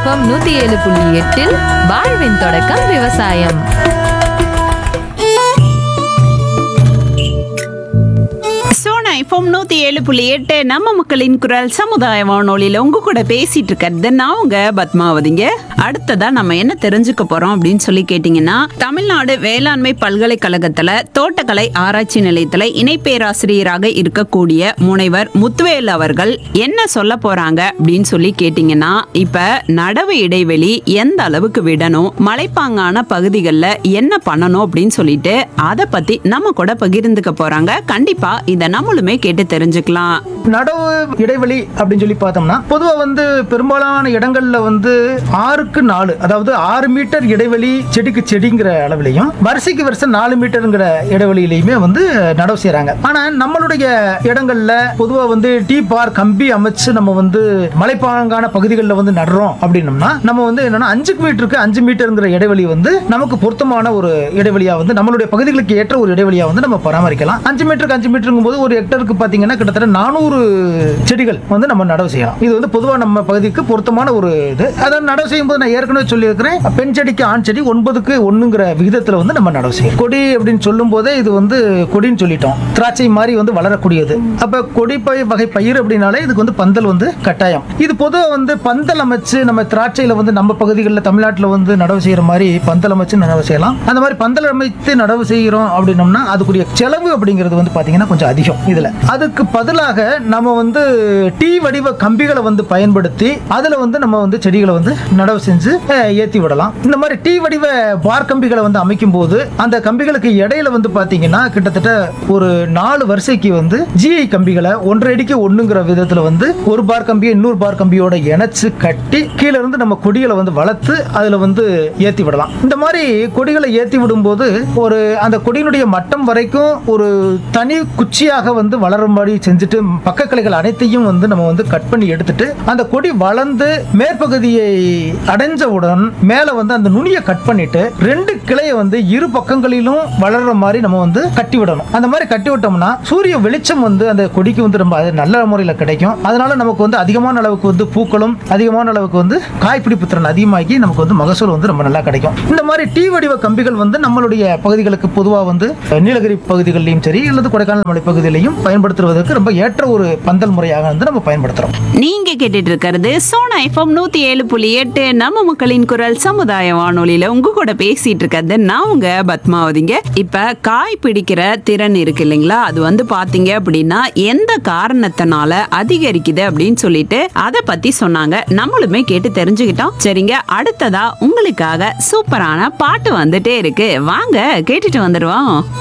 FM நூத்தி ஏழு புள்ளி எட்டில் வாழ்வின் தொடக்கம் விவசாயம் சோனா எஃப்எம் நூத்தி ஏழு புள்ளி எட்டு நம்ம மக்களின் குரல் சமுதாய வானொலியில உங்க கூட பேசிட்டு இருக்கிறது நான் உங்க பத்மாவதிங்க அடுத்ததா நம்ம என்ன தெரிஞ்சுக்க போறோம் அப்படின்னு சொல்லி கேட்டீங்கன்னா தமிழ்நாடு வேளாண்மை பல்கலைக்கழகத்துல தோட்டக்கலை ஆராய்ச்சி நிலையத்துல இணை பேராசிரியராக இருக்கக்கூடிய முனைவர் முத்துவேல் அவர்கள் என்ன சொல்ல போறாங்க அப்படின்னு சொல்லி கேட்டீங்கன்னா இப்ப நடவு இடைவெளி எந்த அளவுக்கு விடணும் மலைப்பாங்கான பகுதிகளில் என்ன பண்ணணும் அப்படின்னு சொல்லிட்டு அதை பத்தி நம்ம கூட பகிர்ந்துக்க போறாங்க கண்டிப்பா இதை நம்மளுமே கேட்டு தெரிஞ்சுக்கலாம் நடவு இடைவெளி அப்படின்னு சொல்லி பார்த்தோம்னா பொதுவாக வந்து பெரும்பாலான இடங்கள்ல வந்து ஆறுக்கு நாலு அதாவது ஆறு மீட்டர் இடைவெளி செடிக்கு செடிங்கிற அளவுலையும் வரிசைக்கு வருஷம் நாலு மீட்டருங்கிற இடைவெளியிலையுமே வந்து நடவு செய்கிறாங்க ஆனால் நம்மளுடைய இடங்கள்ல பொதுவாக வந்து டீ பார் கம்பி அமைச்சு நம்ம வந்து மலைப்பாங்கான பகுதிகளில் வந்து நடுறோம் அப்படின்னம்னா நம்ம வந்து என்னன்னா அஞ்சு மீட்டருக்கு அஞ்சு மீட்டருங்கிற இடைவெளி வந்து நமக்கு பொருத்தமான ஒரு இடைவெளியா வந்து நம்மளுடைய பகுதிகளுக்கு ஏற்ற ஒரு இடைவெளியா வந்து நம்ம பராமரிக்கலாம் அஞ்சு மீட்டருக்கு அஞ்சு மீட்டருங்கும் போது ஒரு ஹெக்டருக்கு பார்த்தீங்கன்னா கிட்டத்தட்ட நானூறு செடிகள் வந்து நம்ம நடவு செய்யலாம் இது வந்து பொதுவாக நம்ம பகுதிக்கு பொருத்தமான ஒரு இது அதை நடவு செய்யும் போது நான் ஏற்கனவே சொல்லியிருக்கிறேன் பெண் செடிக்கு ஆண் செடி ஒன்பதுக்கு ஒண்ணுங்கிற விகிதத்தில் வந்து நம்ம நடவு செய்யலாம் கொடி அப்படின்னு சொல்லும் போதே இது வந்து கொடின்னு சொல்லிட்டோம் திராட்சை மாதிரி வந்து வளரக்கூடியது அப்ப கொடி பயிர் வகை பயிர் அப்படின்னாலே இதுக்கு வந்து பந்தல் வந்து கட்டாயம் இது பொதுவாக வந்து பந்தல் அமைச்சு நம்ம திராட்சையில வந்து நம்ம பகுதிகளில் தமிழ்நாட்டில் வந்து நடவு செய்யற மாதிரி பந்தல் அமைச்சு நடவு செய்யலாம் அந்த மாதிரி பந்தல் அமைத்து நடவு செய்கிறோம் அப்படின்னம்னா அதுக்குரிய செலவு அப்படிங்கிறது வந்து பாத்தீங்கன்னா கொஞ்சம் அதிகம் இதுல அதுக்கு பதிலாக நம்ம வந்து டீ வடிவ கம்பிகளை வந்து பயன்படுத்தி அதுல வந்து நம்ம வந்து செடிகளை வந்து நடவு செஞ்சு அஹ், ஏத்தி விடலாம் இந்த மாதிரி டீ வடிவ பார் கம்பிகளை வந்து அமைக்கும் போது அந்த கம்பிகளுக்கு இடையில வந்து பாத்தீங்கன்னா கிட்டத்தட்ட ஒரு நாலு வரிசைக்கு வந்து ஜிஐ கம்பிகளை ஒன்றரை அடிக்கு ஒண்ணுங்கிற விதத்துல வந்து ஒரு பார் கம்பியை இன்னொரு பார் கம்பியோட இணைச்சு கட்டி கீழ இருந்து நம்ம கொடிகளை வந்து வளர்த்து அதுல வந்து ஏத்தி விடலாம் இந்த மாதிரி கொடிகளை ஏத்தி விடும்போது ஒரு அந்த கொடியினுடைய மட்டம் வரைக்கும் ஒரு தனி குச்சியாக வந்து வளரும்படி செஞ்சுட்டு பக்க கிளைகள் அனைத்தையும் வந்து நம்ம வந்து கட் பண்ணி எடுத்துட்டு அந்த கொடி வளர்ந்து மேற்பகுதியை அடைஞ்சவுடன் மேல வந்து அந்த நுனியை கட் பண்ணிட்டு ரெண்டு கிளையை வந்து இரு பக்கங்களிலும் வளர்ற மாதிரி நம்ம வந்து கட்டி விடணும் அந்த மாதிரி கட்டி விட்டோம்னா சூரிய வெளிச்சம் வந்து அந்த கொடிக்கு வந்து ரொம்ப அது நல்ல முறையில் கிடைக்கும் அதனால நமக்கு வந்து அதிகமான அளவுக்கு வந்து பூக்களும் அதிகமான அளவுக்கு வந்து காய்பிடிப்பு திறன் அதிகமாகி நமக்கு வந்து மகசூல் வந்து ரொம்ப நல்லா கிடைக்கும் இந்த மாதிரி டீ வடிவ கம்பிகள் வந்து நம்மளுடைய பகுதிகளுக்கு பொதுவாக வந்து நீலகிரி பகுதிகளிலும் சரி அல்லது கொடைக்கானல் மலை பகுதியிலையும் பயன்படுத்துவதற்கு ரொம்ப ஏற்ற ஒரு பந்தல் முறையாக வந்து நம்ம பயன்படுத்துறோம் நீங்க கேட்டுட்டு இருக்கிறது சோனா எஃப்எம் நூத்தி ஏழு புள்ளி எட்டு நம்ம மக்களின் குரல் சமுதாய வானொலியில உங்க கூட பேசிட்டு இருக்கிறது நான் உங்க பத்மாவதிங்க இப்ப காய் பிடிக்கிற திறன் இருக்கு இல்லைங்களா அது வந்து பாத்தீங்க அப்படின்னா எந்த காரணத்தினால அதிகரிக்குது அப்படின்னு சொல்லிட்டு அதை பத்தி சொன்னாங்க நம்மளுமே கேட்டு தெரிஞ்சுக்கிட்டோம் சரிங்க அடுத்ததா உங்களுக்காக சூப்பரான பாட்டு வந்துட்டே இருக்கு வாங்க கேட்டுட்டு வந்துடுவோம்